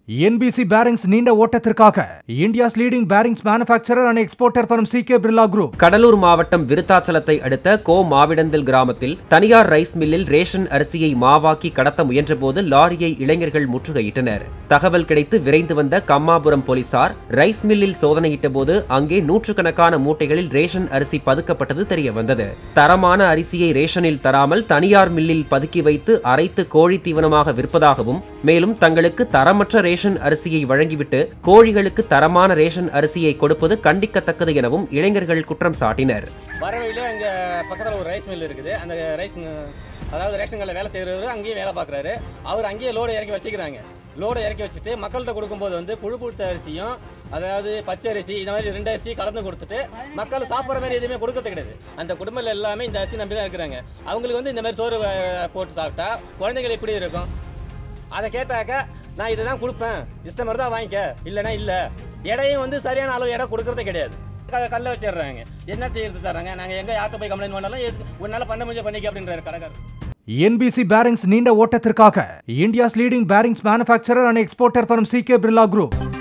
NBC bearings நீண்ட ஓட்டத்திற்காக India's leading bearings manufacturer and exporter from C K Birla group Cuddalore மாவட்டம் விருத்தாச்சலத்தை அடுத்த கோ மாவிடந்தல் கிராமத்தில் தனியார் ரைஸ் மில்லில் ரேஷன் அரிசியை மாவாக்கி கடத்த முயன்றபோது லாரியை இளைஞர்கள் முற்றுகையிட்டனர் தகவல் கிடைத்து விரைந்து வந்த கம்மாபுரம் போலீசார் ரைஸ் மில்லில் சோதனையிட்ட போது அங்கே நூற்றுக்கணக்கான மூட்டைகளில் ரேஷன் அரிசி பதுக்கப்பட்டது தெரிய வந்தது தரமான அரிசியை ரேஷனில் தராமல் தனியார் மில்லில் பதுக்கி வைத்து அரைத்து கோழி தீவனமாக விற்பதாகவும் மேலும் தங்களுக்கு தரமற்ற ரேஷன் அரிசியை வழங்கிவிட்டு கோழிகளுக்கு தரமான ரேஷன் அரிசியை கொடுப்பது கண்டிக்கத்தக்கது எனவும் இளைஞர்கள் குற்றம் சாட்டினர் வர வழியில் இங்கே பக்கத்தில் ஒரு ரைஸ் மில் இருக்குது அந்த ரைஸ் அதாவது ரேஷன் கடையில் வேலை செய்கிறவர் அங்கேயே வேலை பார்க்குறாரு அவர் அங்கேயே லோடு இறக்கி வச்சுக்கிறாங்க லோடு இறக்கி வச்சுட்டு மக்கள்கிட்ட கொடுக்கும்போது வந்து புழு புழுத்த அரிசியும் அதாவது பச்சை அரிசி இந்த மாதிரி ரெண்டு அரிசி கலந்து கொடுத்துட்டு மக்கள் சாப்பிட்ற மாதிரி எதுவுமே கொடுக்கறது கிடையாது அந்த குடும்பத்தில் எல்லாமே இந்த அரிசி நம்பி தான் இருக்கிறாங்க அவங்களுக்கு வந்து இந்த மாதிரி சோறு அஹ், போட்டு சாப்பிட்டா குழந்தைகள் எப்படி இருக்கும் அதை கேட்டாக்க நான் இதை தான் கொடுப்பேன் இஷ்டம் மாதிரி தான் வாங்கிக்க இல்லைன்னா இல்லை எடையும் வந்து சரியான அளவு எடை கொடுக்கறதே கிடையாது க- கல்ல வச்சிடுறாங்க என்ன செய்யறது சார்றாங்க நாங்கள் எங்கே யார்கிட்ட போய் கம்ப்ளைண்ட் பண்ணாலும் எதுக்கு உன்னால் பண்ண முடிஞ்ச பண்ணிக்க அப்படின்றாரு கடைக்காரர் என்பிசி பேரிங்ஸ் நீண்ட ஓட்டத்திற்காக India's leading bearings manufacturer and exporter from C K Birla group